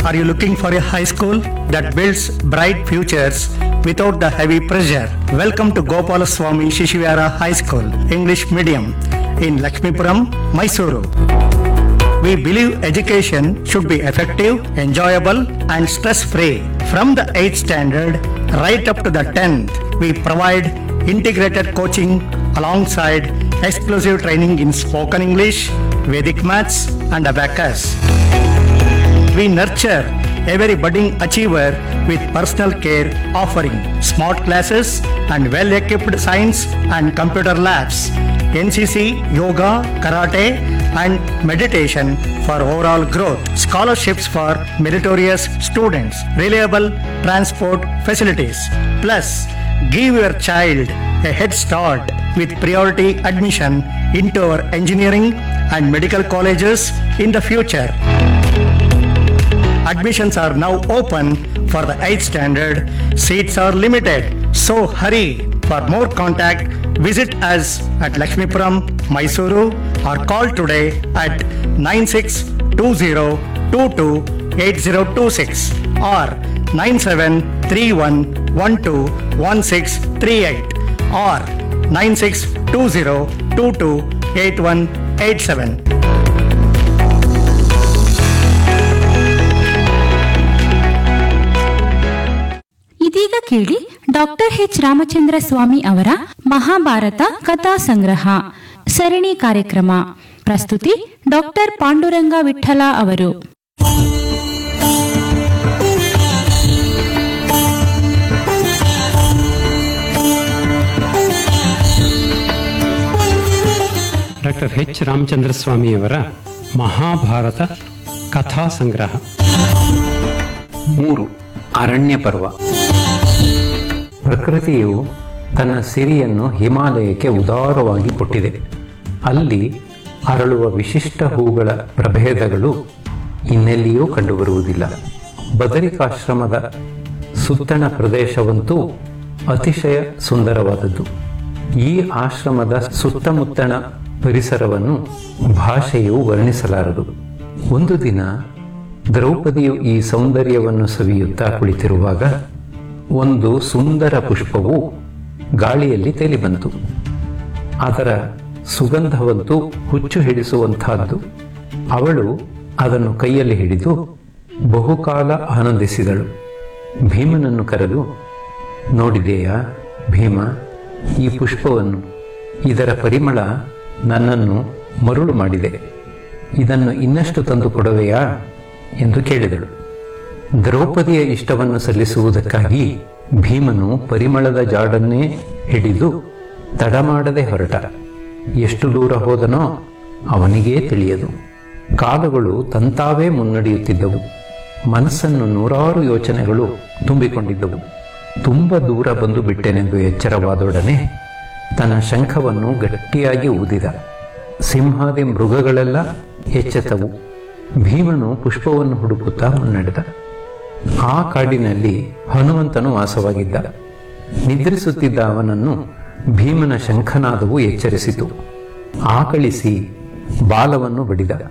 Are you looking for a high school that builds bright futures without the heavy pressure? Welcome to Gopalaswamy Shishivara High School, English Medium in Lakshmipuram, Mysuru. We believe education should be effective, enjoyable, and stress free. From the 8th standard right up to the 10th, we provide integrated coaching alongside exclusive training in spoken English, Vedic maths, and abacus. We nurture every budding achiever with personal care, offering smart classes and well equipped science and computer labs, NCC, yoga, karate, and meditation for overall growth, scholarships for meritorious students, reliable transport facilities. Plus, give your child a head start with priority admission into our engineering and medical colleges in the future. Admissions are now open for the 8th standard. Seats are limited. So hurry. For more contact, visit us at Lakshmipuram, Mysuru or call today at 9620228026 or 9731121638 or 9620228187. ಇದೀಗ ಕೇಳಿ doctor H Ramachandra ಸ್ವಾಮಿ ಅವರ ಮಹಾಭಾರತ ಕಥಾ ಸಂಗ್ರಹ ಸರಣಿ ಕಾರ್ಯಕ್ರಮ ಪ್ರಸ್ತುತಿ doctor Panduranga Vittala ಅವರು doctor H Ramachandra ಸ್ವಾಮಿಯವರ ಮಹಾಭಾರತ ಕಥಾ ಸಂಗ್ರಹ ಮೂರು ಅರಣ್ಯ ಪರ್ವ ಪ್ರಕೃತಿಯು ತನ್ನ ಸಿರಿಯನ್ನು ಹಿಮಾಲಯಕ್ಕೆ ಉದಾರವಾಗಿ ಕೊಟ್ಟಿದೆ ಅಲ್ಲಿ ಅರಳುವ ವಿಶಿಷ್ಟ ಹೂಗಳ ಪ್ರಭೇದಗಳು ಇನ್ನೆಲ್ಲಿಯೂ ಕಂಡುಬರುವುದಿಲ್ಲ ಬದರಿಕಾಶ್ರಮದ ಸುತ್ತಣ ಪ್ರದೇಶವಂತೂ ಅತಿಶಯ ಸುಂದರವಾದದ್ದು ಈ ಆಶ್ರಮದ ಸುತ್ತಮುತ್ತಣ ಪರಿಸರವನ್ನು ಭಾಷೆಯು ವರ್ಣಿಸಲಾರದು ಒಂದು ದಿನ ದ್ರೌಪದಿಯು ಈ ಸೌಂದರ್ಯವನ್ನು ಸವಿಯುತ್ತಾ ಕುಳಿತಿರುವಾಗ ಒಂದು ಸುಂದರ ಪುಷ್ಪವು ಗಾಳಿಯಲ್ಲಿ ತೇಲಿ ಬಂತು ಅದರ ಸುಗಂಧವಂತೂ ಹುಚ್ಚು ಹಿಡಿಸುವಂತಹದ್ದು ಅವಳು ಅದನ್ನು ಕೈಯಲ್ಲಿ ಹಿಡಿದು ಬಹುಕಾಲ ಆನಂದಿಸಿದಳು ಭೀಮನನ್ನು ಕರೆದು ನೋಡಿದೆಯಾ ಭೀಮ ಈ ಪುಷ್ಪವನ್ನು ಇದರ ಪರಿಮಳ ನನ್ನನ್ನು ಮರುಳು ಮಾಡಿದೆ ಇದನ್ನು ಇನ್ನಷ್ಟು ತಂದು ಕೊಡುವೆಯಾ ಎಂದು ಕೇಳಿದಳು ದ್ರೌಪದಿಯ ಇಷ್ಟವನ್ನು ಸಲ್ಲಿಸುವುದಕ್ಕಾಗಿ ಭೀಮನು ಪರಿಮಳದ ಜಾಡನ್ನೇ ಹಿಡಿದು ತಡಮಾಡದೆ ಹೊರಟ ಎಷ್ಟು ದೂರ ಹೋದನೋ ಅವನಿಗೇ ತಿಳಿಯದು ಕಾಲಗಳು ತಂತಾವೇ ಮುನ್ನಡೆಯುತ್ತಿದ್ದವು ಮನಸ್ಸನ್ನು ನೂರಾರು ಯೋಚನೆಗಳು ತುಂಬಿಕೊಂಡಿದ್ದವು ತುಂಬ ದೂರ ಬಂದು ಬಿಟ್ಟೆನೆಂದು ಎಚ್ಚರವಾದೊಡನೆ ತನ್ನ ಶಂಖವನ್ನು ಗಟ್ಟಿಯಾಗಿ ಊದಿದ ಸಿಂಹಾದಿ ಮೃಗಗಳೆಲ್ಲ ಎಚ್ಚೆತ್ತವು ಭೀಮನು ಪುಷ್ಪವನ್ನು ಹುಡುಕುತ್ತಾ ಮುನ್ನಡೆದ ಆ ಕಾಡಿನಲ್ಲಿ ಹನುಮಂತನು ವಾಸವಾಗಿದ್ದ ನಿದ್ರಿಸುತ್ತಿದ್ದ ಅವನನ್ನು ಭೀಮನ ಶಂಖನಾದವು ಎಚ್ಚರಿಸಿತು ಆಕಳಿಸಿ ಬಾಲವನ್ನು ಬಡಿದ